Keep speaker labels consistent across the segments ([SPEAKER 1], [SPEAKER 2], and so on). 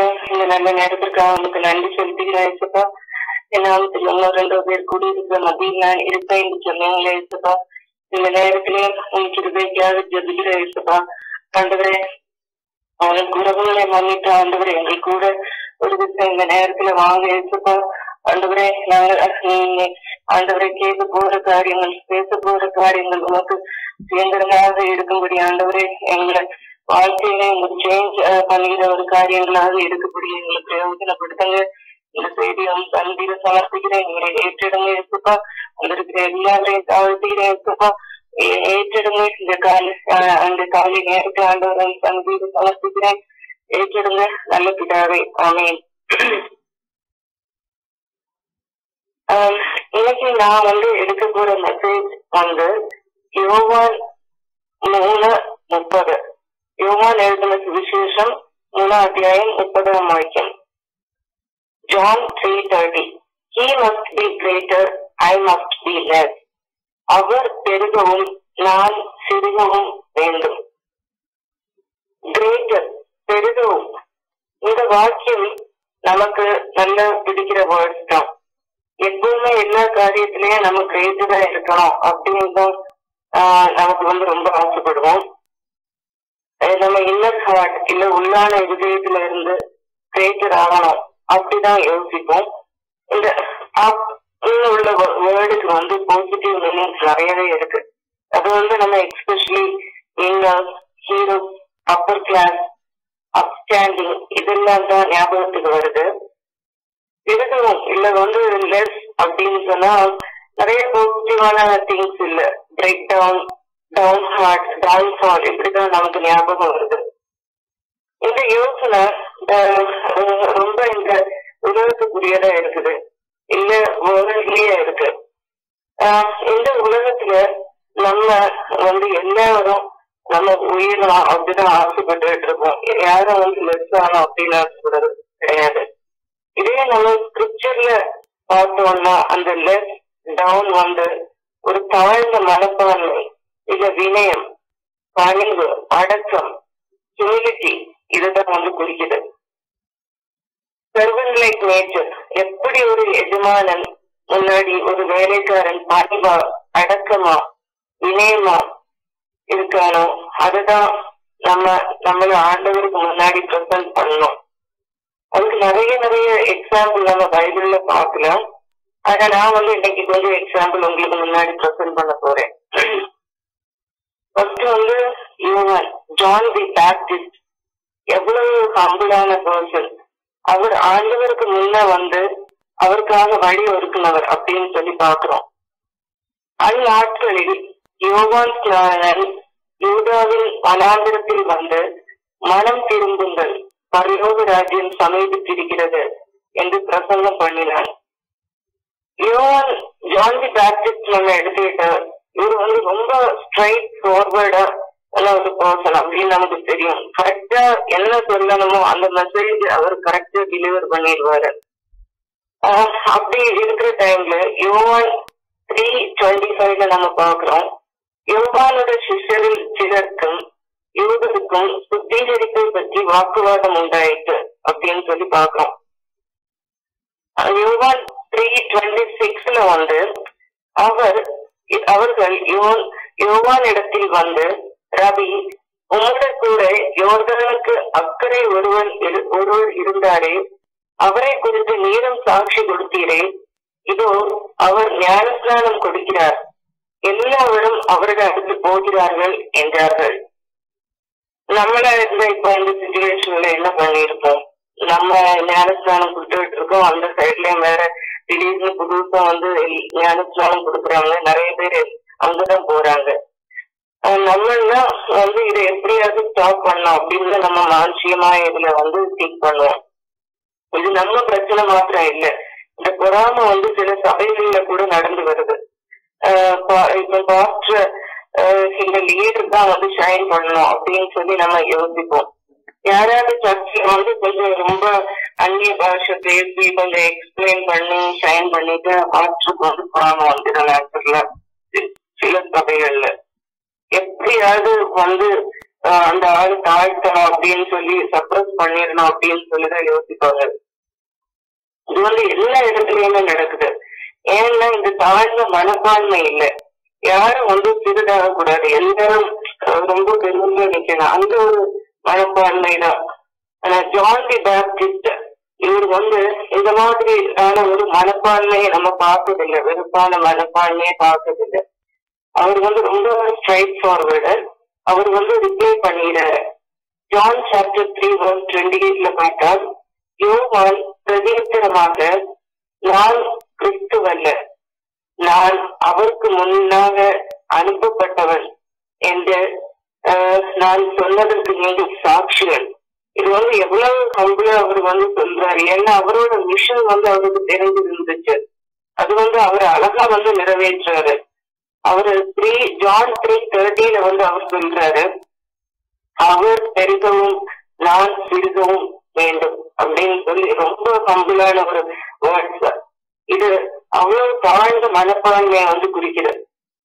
[SPEAKER 1] ஆண்டவரே இந்த நல்ல நேரத்திற்காக உங்களுக்கு நன்றி செலுத்துகிறேன் ஏசப்பா என் நாமத்தில் இன்னும் ரெண்டு பேர் கூடி இருக்கிற மத்தியில் நான் இருப்பேன் என்று சொன்னீங்களே ஏசப்பா இந்த நேரத்திலே உன் கிருபைக்காக ஜபிக்கிறேன் ஏசப்பா ஆண்டவரே அவனுக்கு உறவுகளை மன்னிட்டு ஆண்டவரே எங்கள் கூட ஒரு விஷயம் இந்த நேரத்துல வாங்க ஏசப்பா ஆண்டவரே நாங்கள் நீங்க ஆண்டவரை கேட்க போற காரியங்கள் பேச போற காரியங்கள் உனக்கு சுயந்திரமாக இருக்கும்படி ஆண்டவரே எங்களை வாழ்க்கையில எங்களுக்கு சேஞ்ச் பண்ணுகிற ஒரு காரியங்களாக இருக்கபடி எங்களுக்கு பிரயோஜனப்படுத்துங்க இந்த செய்தியை உங்க தந்திர சமர்ப்பிக்கிறேன் எங்களை ஏற்றிடுங்க ஏசுப்பா அங்க இருக்கிற எல்லாரையும் தாழ்த்துகிறேன் ஏசுப்பா ஏ- ஏற்றிடுங்க இந்த கால அஹ், அந்த காலை நேரத்தை ஆண்டவரை தந்திர சமர்ப்பிக்கிறேன் ஏற்றிடுங்க நல்ல பிதாவே ஆமேன் ஆஹ் இன்னைக்கு நான் வந்து எடுக்க போற மெசேஜ் வந்து யோவான் மூணு முப்பது யோவான் எழுதின சுவிசேஷம் மூணாம் அத்தியாயம் முப்பதாம் வாக்கியம் John three thirty he must be greater I must be less அவர் பெருகவும் நான் சிறுகவும் வேண்டும் கிரேட்டர் பெருகவும் இந்த வாக்கியம் நமக்கு நல்ல பிடிக்கிற வேர்ட்ஸ் தான் எப்பவுமே எல்லா காரியத்திலயும் நம்ம கிரேட்டரா இருக்கணும் அப்படின்னு தான் ஆஹ், நமக்கு வந்து ரொம்ப ஆசைப்படுவோம் அஹ் நம்ம இன்னர் ஹார்ட் இல்ல உள்ளான இதயத்துல இருந்து கிரேட்டர் ஆகணும் அப்படிதான் யோசிப்போம் இந்த up ன்னு உள்ள வேர்டுக்கு வந்து பாசிட்டிவ் மீனிங்ஸ் நிறையவே இருக்கு அது வந்து நம்ம especially inners heroes upper class upstanding இதெல்லாம் தான் ஞாபகத்துக்கு வருது இருக்கணும் இல்ல வந்து லெஸ் அப்படின்னு சொன்னா நிறைய பாசிட்டிவான திங்ஸ் இல்ல break down down heart down fall இப்படிதான் நமக்கு ஞாபகம் வருது இந்த யோசனை அஹ், அஹ், ரொம்ப இந்த உலகத்துக்குரியதா இருக்குது இல்ல வேர்ல்ட்லயே இருக்கு ஆஹ், இந்த உலகத்துல நம்ம வந்து எல்லாரும் நம்ம உயிரணும் அப்படிதான் ஆசைப்பட்டுட்டு இருக்கோம் யாரும் வந்து லெஸ் ஆகணும் அப்படின்னு ஆசைப்படுறது கிடையாது இதே நம்ம ஸ்கிரிப்சர்ல பார்த்தோம்னா அந்த லெஸ் டவுன் வந்து ஒரு தாழ்ந்த மனப்பான்மை இல்ல வினயம் பணிவு அடக்கம் ஹியூமிலிட்டி இதுதான் வந்து குறிக்குது சர்வன் லைக் நேச்சர் எப்படி ஒரு எஜமானன் முன்னாடி ஒரு வேலைக்காரன் பணிவா அடக்கமா வினயமா இருக்கானோ அதுதான் நம்ம நம்மள ஆண்டவருக்கு முன்னாடி ப்ரெசென்ட் பண்ணணும் அதுக்கு நிறைய நிறைய எக்ஸாம்பிள் நம்ம பைபிள்ல பார்க்கலாம் ஆனா நான் வந்து இன்னைக்கு கொஞ்சம் எக்ஸாம்பிள் உங்களுக்கு முன்னாடி ப்ரெசென்ட் பண்ண போறேன் ஃபர்ஸ்ட் வந்து யோவான் ஜான் தி பேப்டிஸ்ட் எவ்வளவு ஹம்பிளான பர்சன் அவர் ஆண்டவருக்கு முன்ன வந்து அவருக்காக வழி ஒதுக்குனவர் அப்படின்னு சொல்லி பார்க்கிறோம் அந்நாட்களில் யோவான் ஸ்நானன் யூதாவின் வனாந்திரத்தில் வந்து மனம் திரும்புங்கள் பரலோக ராஜ்யம் சமீபித்திருக்கிறது என்று பிரசங்கம் பண்ணினார் யோவான் ஜான் தி பேப்டிஸ்ட் நம்ம எடுத்துக்கிட்டு இவர் வந்து ரொம்ப ஸ்ட்ரைட் ஃபார்வர்டா ஒரு பர்சன் அப்படின்னு நமக்கு தெரியும் கரெக்டா என்ன சொல்லணுமோ அந்த மெசேஜ் அவர் கரெக்டா டெலிவர் பண்ணிடுவாரு ஆஹ் அப்படி இருக்கிற டைம்ல யோவான் த்ரீ டுவெண்ட்டி ஃபைவ்ல நம்ம பாக்குறோம் யோவானோட சிஷ்யரில் சிலருக்கும் யூதருக்கும் சுத்திகரிப்பை பற்றி வாக்குவாதம் உண்டாயிற்று அப்படின்னு சொல்லி பாக்குறோம் யோவான் த்ரீ டுவெண்ட்டி சிக்ஸ்ல வந்து அவர் அவர்கள் யோன் யோவான் இடத்தில் வந்து ரவி உம்முடைய கூட யோர்தானுக்கு அக்கறை ஒருவன் இரு- ஒருவர் இருந்தாரே அவரை குறித்து நீரும் சாட்சி கொடுத்தீரே இதோ அவர் ஞானஸ்நானம் கொடுக்கிறார் எல்லாவரும் அவர்கள் அடுத்து போகிறார்கள் என்றார்கள் நம்மள இருந்த இப்போ இந்த சுச்சுவேஷன்ல என்ன பண்ணிருப்போம் நம்ம ஞானஸ்நானம் கொடுத்துட்டு இருக்கோம் அந்த சைட்லயும் வேற திடீர்னு புதுசா வந்து ஞானஸ்நானம் கொடுக்குறாங்க நிறைய பேர் அங்கதான் போறாங்க அஹ் நம்மன்னா வந்து இதை எப்படியாவது ஸ்டாப் பண்ணலாம் அப்படின்னு நம்ம மானுஷியமா இதுல வந்து திங்க் பண்ணுவோம் இது நம்ம பிரச்சனை மாத்திரம் இல்ல இந்த பொறாம வந்து சில சபைகள்ல கூட நடந்து வருது அஹ் பா- இப்ப பாஸ்டர் இந்த லீடர் தான் வந்து ஷைன் பண்ணணும் அப்படின்னு சொல்லி நம்ம யோசிப்போம் யாராவது சர்ச்சில் வந்து கொஞ்சம் ரொம்ப அந்நிய பாஷை பேசி கொஞ்சம் எக்ஸ்பிளைன் பண்ணி ஷைன் பண்ணிட்டு பாஸ்டருக்கு வந்து பொறாம வந்துடும் நேரத்துல சில சபைகள்ல எப்படியாவது வந்து ஆஹ் அந்த ஆளு தாழ்த்தணும் அப்படின்னு சொல்லி சப்ரஸ் பண்ணிடணும் அப்படின்னு சொல்லிதான் யோசிப்பாங்க இது வந்து எல்லா இடத்துலயுமே நடக்குது ஏன்னா இந்த தாழ்ந்த மனப்பான்மை இல்லை யாரும் வந்து சிறிதாக கூடாது எல்லாரும் அஹ், ரொம்ப பெருமையா நிக்கணும் அந்த ஒரு மனப்பான்மை தான் ஆனா ஜான் தி பேப்டிஸ்ட் இவர் வந்து இந்த மாதிரியான ஒரு மனப்பான்மையை நம்ம பார்த்ததில்லை வெறுப்பான மனப்பான்மையை பார்த்ததில்லை அவர் வந்து ரொம்ப ஸ்ட்ரைட் ஃபார்வர்டு அவர் வந்து ரிப்ளை பண்ணிடுறாரு John chapter three one twenty எயிட்ல பார்த்தால் யோவான் பிரதியுத்தரமாக நான் கிறிஸ்துவல்ல நான் அவருக்கு முன்னாக அனுப்பப்பட்டவன் என்று ஆஹ், நான் சொன்னதற்கு நீங்கள் சாட்சிகள் இது வந்து எவ்வளவு ஹம்பிளா அவர் வந்து சொல்றாரு ஏன்னா அவரோட மிஷன் வந்து அவருக்கு தெரிஞ்சிருந்துச்சு அது வந்து அவர் அழகா வந்து நிறைவேற்றுறாரு அவரு த்ரீ ஜான் த்ரீ தேர்ட்டில வந்து அவர் சொல்றாரு அவர் பெருகவும் நான் சிறுகவும் வேண்டும் அப்படின்னு சொல்லி ரொம்ப ஹம்பிளான ஒரு வேர்ட்ஸ் இது அவ்வளவு தாழ்ந்த மனப்பான்மையை வந்து குறிக்கிறது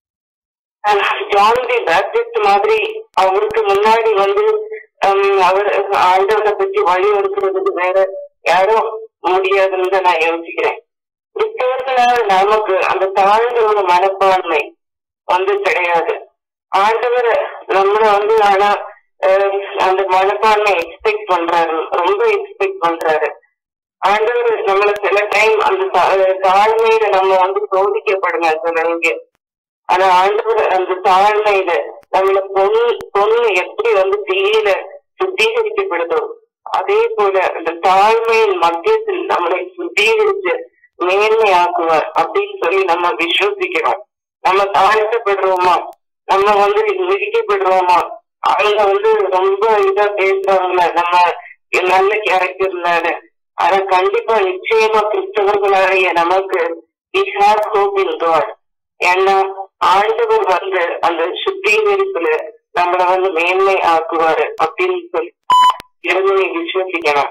[SPEAKER 1] ஆனா, ஜான் தி பேப்டிஸ்ட் மாதிரி அவருக்கு முன்னாடி வந்து ஹம், அவர் ஆண்டவரை பற்றி வழி எடுக்கிறதுக்கு வேற யாரும் முடியாதுன்னு தான் நான் யோசிக்கிறேன் கிறிஸ்தவர்களால் நமக்கு அந்த தாழ்ந்த ஒரு மனப்பான்மை வந்து கிடையாது ஆண்டவர் நம்மள வந்து ஆனா அஹ், அந்த மனப்பான்மை எக்ஸ்பெக்ட் பண்றாரு ரொம்ப எக்ஸ்பெக்ட் பண்றாரு ஆண்டவர் நம்மள சில டைம் அந்த தா- தாழ்மையில நம்ம வந்து சோதிக்கப்படுங்க சிலங்க ஆனா ஆண்டவர் அந்த தாழ்மையில நம்மள பொண்ணு பொண்ணு எப்படி வந்து தீயில சுத்திகரிக்கப்படுதோ அதே போல அந்த தாழ்மையின் மத்தியத்தில் நம்மளை சுத்திகரிச்சு மேன்மையாக்குவார் அப்படின்னு சொல்லி நம்ம விசுவசிக்கிறோம் நம்ம தாழ்த்தப்படுறோமா நம்ம வந்து மிதிக்கப்படுறோமா அவங்க வந்து ரொம்ப இதா பேசுறாங்கள நம்ம நல்ல கேரக்டர்னால ஆனா கண்டிப்பா நிச்சயமா கிறிஸ்தவர்களாகிய நமக்கு we have hope in God ஏன்னா ஆண்டவர் வந்து அந்த சுத்திகரிப்புல நம்மள வந்து மேன்மை ஆக்குவாரு அப்படின்னு சொல்லி இறைவனை விசுவசிக்கணும்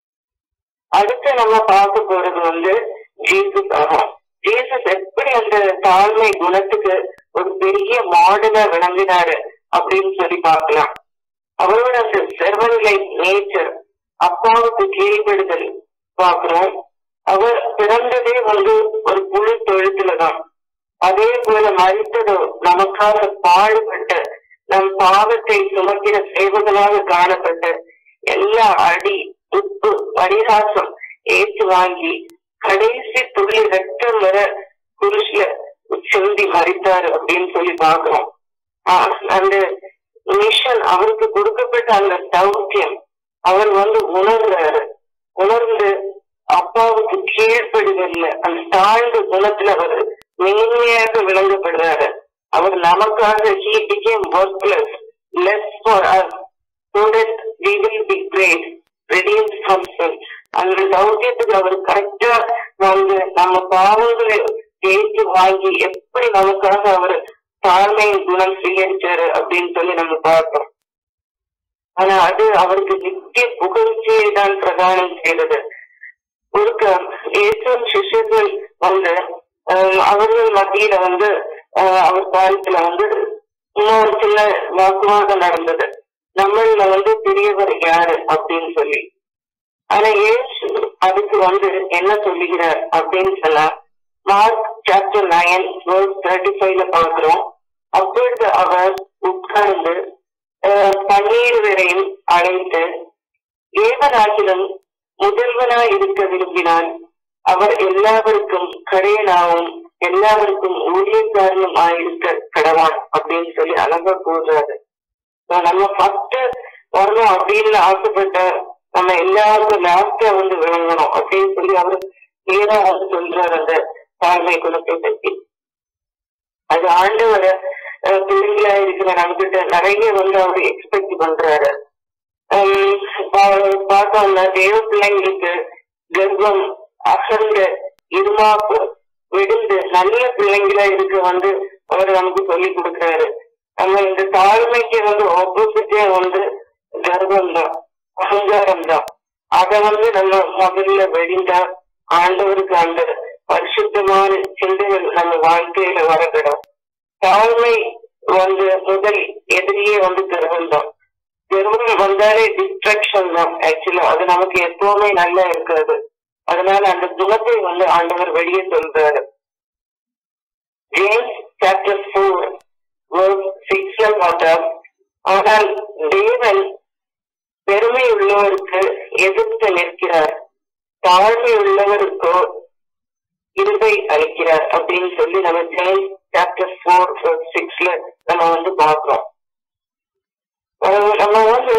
[SPEAKER 1] அடுத்து நம்ம பார்க்க போறது வந்து ஜீசஸ் ஆகும் ஜீசஸ் எப்படி அந்த தாழ்மை குணத்துக்கு ஒரு பெரிய மாடலா விளங்கினாரு அப்படின்னு சொல்லி பார்க்கலாம் அவரோட அந்த செர்வன் லைஃப் நேச்சர் அப்பாவுக்கு கீழ்படுதல் பார்க்கிறோம் அவர் பிறந்ததே வந்து ஒரு புழு தொழுத்துலதான் அதே போல மறித்ததோ நமக்காக பாடுபட்ட நம் பாவத்தை சுமக்கிற சேவகனாக காணப்பட்ட எல்லா அடி உப்பு பரிகாசம் ஏற்று வாங்கி கடைசி துளி ரத்தம் வர குருஷ்ல செலுத்தி மறித்தாரு அப்படின்னு சொல்லி பாக்குறோம் ஆஹ் அந்த மிஷன் அவருக்கு கொடுக்கப்பட்ட அந்த தௌக்கியம் அவர் வந்து உணர்றாரு உணர்ந்து அப்பாவுக்கு கீழ்ப்படுவதில்லை அந்த தாழ்ந்த குணத்துல அவர் மேன்மையாக விளங்கப்படுறாரு அவர் நமக்காக he became worthless less for us so that we will be great redeemed from sin அந்த தௌக்கியத்துக்கு அவர் கரெக்டா வந்து நம்ம பாவங்களை ஜெயிச்சு வாங்கி எப்படி நமக்காக அவர் தாழ்மையின் குணம் சுயரிச்சாரு அப்படின்னு சொல்லி நம்ம பார்த்தோம் ஆனா அது அவருக்கு நித்திய புகழ்ச்சியை தான் பிரதானம் செய்தது ஒருக்க இயேசுவின் சிஷ்யர்கள் வந்து ஆஹ், அவர்கள் மத்தியில வந்து ஆஹ், அவர் காலத்துல வந்து இன்னொரு சின்ன வாக்குவாதம் நடந்தது நம்மள வந்து பெரியவர் யாரு அப்படின்னு சொல்லி ஆனா ஏசு அதுக்கு வந்து என்ன சொல்லுகிறார் அப்படின்னு சொன்னா மார்க் சாப்டர் நைன் தேர்ட்டி ஃபைவ்ல பாக்குறோம் அப்பொழுது அவர் உட்கார்ந்து ஆஹ், பன்னீர்வரையும் அழைத்து தேவராஜிடம் முதல்வனாய் இருக்க விரும்பினான் அவர் எல்லாருக்கும் கடையனாவும் எல்லாருக்கும் ஊழியக்காரனும் ஆயிருக்க கடவான் அப்படின்னு சொல்லி அழகா கூறுறாரு So, நம்ம ஃபர்ஸ்ட் வரணும் அப்படின்னு ஆசைப்பட்ட நம்ம எல்லாருக்கும் லாஸ்டா வந்து விளங்கணும் அப்படின்னு சொல்லி அவர் நேரா வந்து சொல்றாரு அந்த தாழ்மை குணத்தை பற்றி அது ஆண்டவர அஹ், பிள்ளைங்களா இருக்கிற நம்மகிட்ட நிறைய வந்து அவர் எக்ஸ்பெக்ட் பண்றாரு ஹம், பா- பார்த்தோம்னா தேவ பிள்ளைங்களுக்கு கர்ப்பம் அசந்த இருமாப்பு விடுந்து நல்ல பிள்ளைங்களா இருக்க வந்து அவர் நமக்கு சொல்லி கொடுக்கிறாரு நம்ம இந்த தாழ்மைக்கு வந்து ஆப்போசிட்டே வந்து கர்வம் தான் அகங்காரம் தான் அத வந்து நம்ம முதல்ல வெடிந்தா ஆண்டவருக்கு அந்த பரிசுத்தமான சிந்தைகள் நம்ம வாழ்க்கையில வரக்கிடும் தாழ்மை வந்து முதல் எதிரியே வந்து கர்வம் தான் வெறும் வந்தாலே டிஸ்ட்ரக்ஷன் தான் ஆக்சுவலா அது நமக்கு எப்பவுமே நல்லா இருக்காது அதனால அந்த குணத்தை வந்து ஆண்டவர் வெளியே சொல்றாரு ஜேம்ஸ் சாப்டர் ஃபோர் சிக்ஸ்ல பார்த்தா ஆனால் தேவன் பெருமை உள்ளவருக்கு எதிர்த்து நிற்கிறார் தாழ்மை உள்ளவருக்கோ இருபை அளிக்கிறார் அப்படின்னு சொல்லி நம்ம ஜேம்ஸ் சாப்டர் ஃபோர் சிக்ஸ்ல நம்ம வந்து பார்க்கிறோம் அஹ் நம்ம வந்து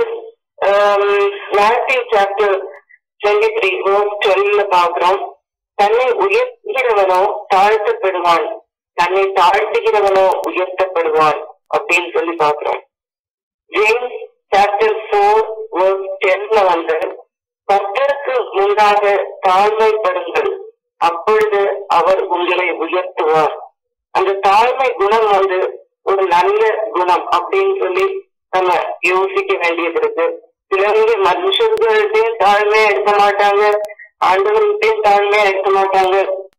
[SPEAKER 1] மேத்யூ சாப்டர் டுவெண்ட்டி த்ரீ டுவெல்ல பார்க்கிறோம் தன்னை உயர்த்துகிறவனோ தாழ்த்தப்படுவான் தன்னை தாழ்த்துகிறவனோ உயர்த்தப்படுவான் அப்படின்னு சொல்லி பார்க்கிறோம் ஜேம்ஸ் சாப்டர் ஃபோர் டென்ல வந்து கர்த்தருக்கு முன்பாக தாழ்மைப்படுங்கள் அப்பொழுது அவர் உங்களை உயர்த்துவார் அந்த தாழ்மை குணம் வந்து ஒரு நல்ல குணம் அப்படின்னு சொல்லி நம்ம யோசிக்க வேண்டியது இருக்கு சிலவங்க மனுஷர்கள்ட்டையும் தாழ்மையா இருக்க மாட்டாங்க ஆண்டவர்கிட்டையும் தாழ்மையா இருக்க மாட்டாங்க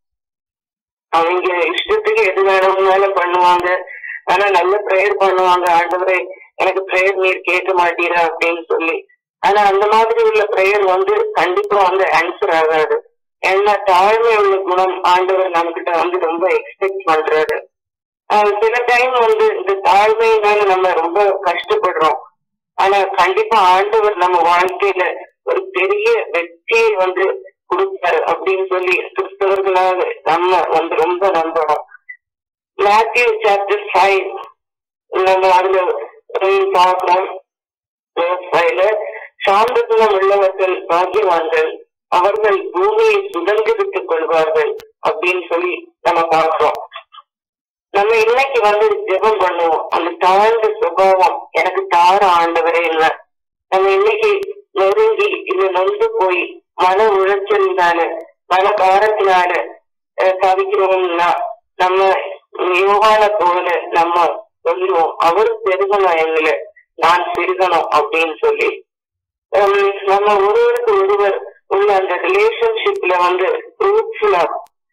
[SPEAKER 1] அவங்க இஷ்டத்துக்கு எது வேணும்னாலும் பண்ணுவாங்க ஆனா நல்ல ப்ரேயர் பண்ணுவாங்க ஆண்டவரே எனக்கு ப்ரேயர் நீர் கேட்க மாட்டீரா அப்படின்னு சொல்லி ஆனா அந்த மாதிரி உள்ள ப்ரேயர் வந்து கண்டிப்பா வந்து ஆன்சர் ஆகாது ஏன்னா தாழ்மை உள்ள குணம் ஆண்டவர் நம்மகிட்ட வந்து ரொம்ப எக்ஸ்பெக்ட் பண்றாரு ஆஹ் சில டைம் வந்து இந்த தாழ்மையினால நம்ம ரொம்ப கஷ்டப்படுறோம் ஆனா கண்டிப்பா ஆண்டவர் நம்ம வாழ்க்கையில ஒரு பெரிய வெற்றியை வந்து கொடுப்பாரு அப்படின்னு சொல்லி கிறிஸ்தவர்களாக நம்ம வந்து ரொம்ப நம்பணும் மேத்யூ சாப்டர் ஃபைவ் நம்ம அதுல ஹம், பார்க்கிறோம் verse five ல, சாந்த குணம் உள்ளவர்கள் பாக்கியவான்கள் அவர்கள் பூமியை சுதந்திரித்துக் கொள்வார்கள் அப்படின்னு சொல்லி நம்ம பார்க்கிறோம் நம்ம இன்னைக்கு வந்து ஜெபம் பண்ணுவோம் அந்த தாழ்ந்த சுபாவம் எனக்கு தார ஆண்டவரே இல்ல நம்ம இன்னைக்கு நொறுங்கி இது நொந்து போய் மன உளைச்சலினால மன பாரத்தினால அஹ், தவிக்கிறோம்னா நம்ம யோகான போல நம்ம சொல்லுவோம் அவர் பெருகணும் எங்களை நான் பெருகணும் அப்படின்னு சொல்லி ஹம், நம்ம ஒருவருக்கு ஒருவர் உள்ள அந்த ரிலேஷன்ஷிப்ல வந்து ஃப்ரூட்ஃபுல்லா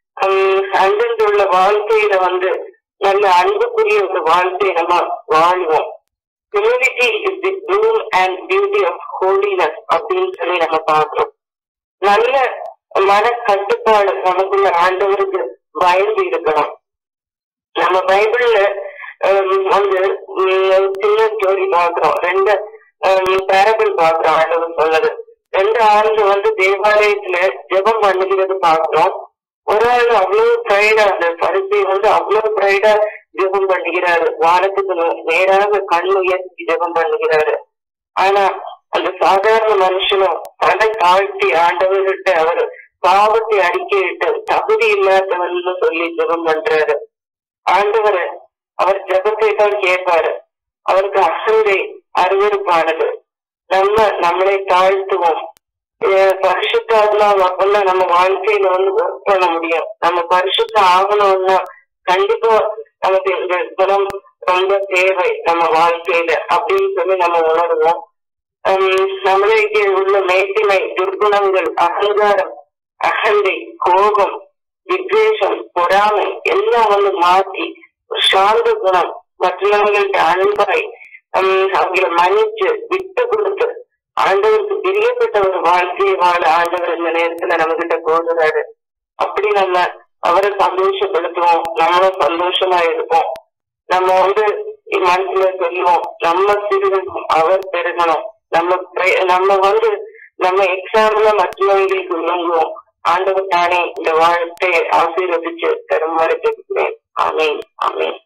[SPEAKER 1] அந்தந்த உள்ள வாழ்க்கையில வந்து நல்ல அன்புக்குரிய ஒரு வாழ்க்கையை நம்ம வாழ்வோம் humility is the bloom and beauty of holiness அப்படின்னு சொல்லி நம்ம பார்க்கிறோம் நல்ல மன கட்டுப்பாடு நமக்குள்ள ஆண்டவருக்கு பயந்து இருக்கணும் நம்ம பைபிள்ல ஹம், வந்து ஹம், ஒரு சின்ன ஸ்டோரி பார்க்கிறோம் ரெண்டு பேரபிள் பார்க்கிறோம் ஆண்டவர் சொன்னது ரெண்டு ஆளுங்க வந்து தேவாலயத்துல ஜெபம் பண்ணுகிறது பார்க்கிறோம் ஒரு ஆள் அவ்வளவு பிரைடா அந்த பரிசை வந்து அவ்வளவு பிரைடா ஜெபம் பண்ணுகிறாரு வானத்துக்கு நே- நேராக கண் உயர்த்தி ஜெபம் பண்ணுகிறாரு ஆனா அந்த சாதாரண மனுஷனும் தலை தாழ்த்தி ஆண்டவர்கிட்ட அவர் பாவத்தை அறிக்கையிட்டு தகுதி இல்லாதவன்னு சொல்லி ஜெபம் பண்றாரு ஆண்டவர் அவர் ஜெபத்தை தான் கேட்பாரு அவருக்கு அசந்தை அருவருப்பானது நம்ம நம்மளை தாழ்த்துவோம் அஹ் பரிசுத்த ஆத்மாவை அப்பதான் நம்ம வாழ்க்கையில வந்து ஒர்க் பண்ண முடியும் நம்ம பரிசுத்த ஆகணும்னா கண்டிப்பா நமக்கு இந்த குணம் ரொம்ப தேவை நம்ம வாழ்க்கையில அப்படின்னு சொல்லி நம்ம உணர்வோம் ஹம், நம்மளுக்கு உள்ள மேட்டிமை துர்குணங்கள் அகங்காரம் அகந்தை கோபம் வித்வேஷம் பொறாமை எல்லாம் வந்து மாற்றி ஒரு சாந்த குணம் மற்றவங்கள்ட்ட அன்பாய் ஹம், அவங்கள மன்னிச்சு விட்டு கொடுத்து ஆண்டவருக்கு பிரியப்பட்ட ஒரு வாழ்க்கையை வாழ ஆண்டவர் இந்த நேரத்துல நம்ம கிட்ட போடுறாரு அப்படி நம்ம அவரை சந்தோஷப்படுத்துவோம் நம்மளும் சந்தோஷமா இருப்போம் நம்ம வந்து மனசுல சொல்லுவோம் நம்ம சிறுகணும் அவர் பெருகணும் நம்ம pre- நம்ம வந்து நம்ம எக்ஸாம்ல மற்றவங்களுக்கு விளங்குவோம் ஆண்டவர் தானே இந்த வாழ்க்கையை ஆசீர்வதிச்சு தருமாறு கேட்கிறேன் ஆமீன் ஆமீன்